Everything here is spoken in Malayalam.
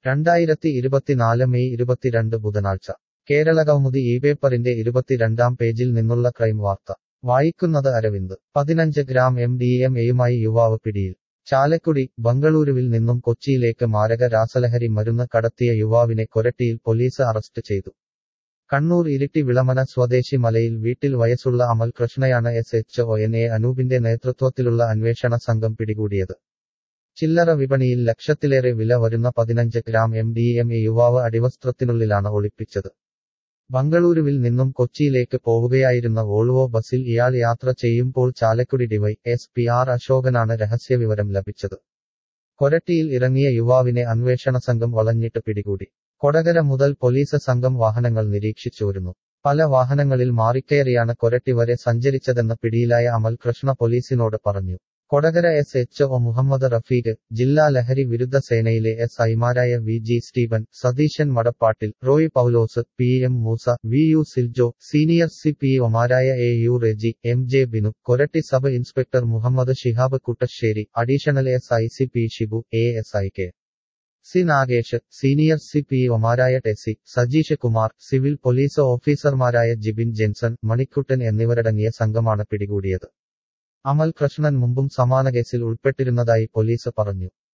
രണ്ടായിരത്തി ഇരുപത്തിനാല് മെയ് ഇരുപത്തിരണ്ട് ബുധനാഴ്ച കേരള കൗമുദി ഈ പേപ്പറിന്റെ ഇരുപത്തിരണ്ടാം പേജിൽ നിന്നുള്ള ക്രൈം വാർത്ത വായിക്കുന്നത് അരവിന്ദ് പതിനഞ്ച് ഗ്രാം എം ഡി എം എയുമായി യുവാവ് പിടിയിൽ ചാലക്കുടി ബംഗളൂരുവിൽ നിന്നും കൊച്ചിയിലേക്ക് മാരക രാസലഹരി മരുന്ന് കടത്തിയ യുവാവിനെ കൊരട്ടിയിൽ പോലീസ് അറസ്റ്റ് ചെയ്തു കണ്ണൂർ ഇരിട്ടി വിളമന സ്വദേശി മലയിൽ വീട്ടിൽ വയസ്സുള്ള അമൽ കൃഷ്ണയാണ് S H O N A അനൂപിന്റെ നേതൃത്വത്തിലുള്ള അന്വേഷണ സംഘം പിടികൂടിയത് ചില്ലറ വിപണിയിൽ ലക്ഷത്തിലേറെ വില വരുന്ന പതിനഞ്ച് gram M D M A യുവാവ് അടിവസ്ത്രത്തിനുള്ളിലാണ് ഒളിപ്പിച്ചത് ബംഗളൂരുവിൽ നിന്നും കൊച്ചിയിലേക്ക് പോവുകയായിരുന്ന വോൾവോ ബസിൽ ഇയാൾ യാത്ര ചെയ്യുമ്പോൾ Chalakudy DY S P R അശോകനാണ് രഹസ്യവിവരം ലഭിച്ചത് കൊരട്ടിയിൽ ഇറങ്ങിയ യുവാവിനെ അന്വേഷണ സംഘം വളഞ്ഞിട്ട് പിടികൂടി കൊടകര മുതൽ പോലീസ് സംഘം വാഹനങ്ങൾ നിരീക്ഷിച്ചുവരുന്നു പല വാഹനങ്ങളിൽ മാറിക്കയറിയാണ് കൊരട്ടി വരെ സഞ്ചരിച്ചതെന്ന് പിടിയിലായ അമൽ കൃഷ്ണ പോലീസിനോട് പറഞ്ഞു Kodakara S H O Muhammad Rafeeq ജില്ലാ ലഹരി വിരുദ്ധ സേനയിലെ എസ് ഐമാരായ V G Steven Satheesan Madappattil Roy Paulose P M Moosa V U Siljo senior C P ഒമാരായ A U Reji M J Binu Koratty sub inspector Muhammad Shihab Kuttassery additional S I C P Shibu A S I K C Nagesh senior C P ഒമാരായ ടെസി സജീഷ് കുമാർ സിവിൽ പോലീസ് ഓഫീസർമാരായ ജിബിൻ ജെൻസൺ മണിക്കുട്ടൻ എന്നിവരടങ്ങിയ സംഘമാണ് പിടികൂടിയത് അമൽ കൃഷ്ണൻ മുമ്പും സമാന കേസിൽ ഉൾപ്പെട്ടിരുന്നതായി പോലീസ് പറഞ്ഞു